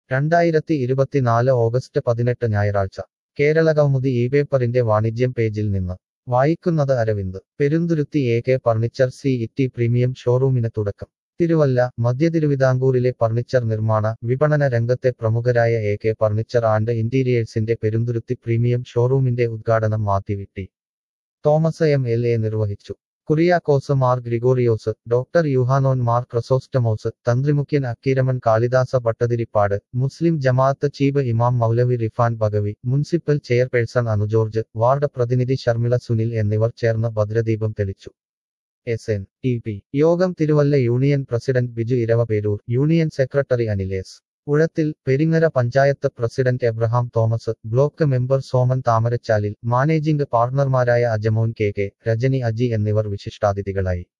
രണ്ടായിരത്തി ഇരുപത്തിനാല് ഓഗസ്റ്റ് പതിനെട്ട് ഞായറാഴ്ച കേരളകൗമുദി ഈ പേപ്പറിന്റെ വാണിജ്യം പേജിൽ നിന്ന് വായിക്കുന്നത് Aravind Perunthuruthi A K furniture city premium ഷോറൂമിന് തുടക്കം തിരുവല്ല മധ്യ തിരുവിതാംകൂറിലെ ഫർണിച്ചർ നിർമ്മാണ വിപണന രംഗത്തെ പ്രമുഖരായ എ കെ ഫർണിച്ചർ ആൻഡ് ഇന്റീരിയേഴ്സിന്റെ പെരുന്തുരുത്തി പ്രീമിയം ഷോറൂമിന്റെ ഉദ്ഘാടനം Mathew Thomas M L A നിർവഹിച്ചു കുറിയാക്കോസ് മാർ ഗ്രിഗോറിയോസ് ഡോക്ടർ യുഹാനോൻ മാർ ക്രസോസ്റ്റമോസ് തന്ത്രിമുഖ്യൻ അക്കീരമൻ കാളിദാസ ഭട്ടതിരിപ്പാട് മുസ്ലിം ജമാഅത്ത് ചീഫ് ഇമാം Moulavi Rifan Baqavi municipal chairperson Anu George ward പ്രതിനിധി ഷർമിള സുനിൽ എന്നിവർ ചേർന്ന് ഭദ്രദീപം തെളിച്ചു എസ് എൻ ടി പി യോഗം Thiruvalla union president Biju Eraviperoor union secretary Anilesh Uzhathil Peringara panchayat president Abraham Thomas block member Soman Thamarachalil managing പാർട്ണർമാരായ അജമോൻ കെ കെ രജനി അജി എന്നിവർ വിശിഷ്ടാതിഥികളായി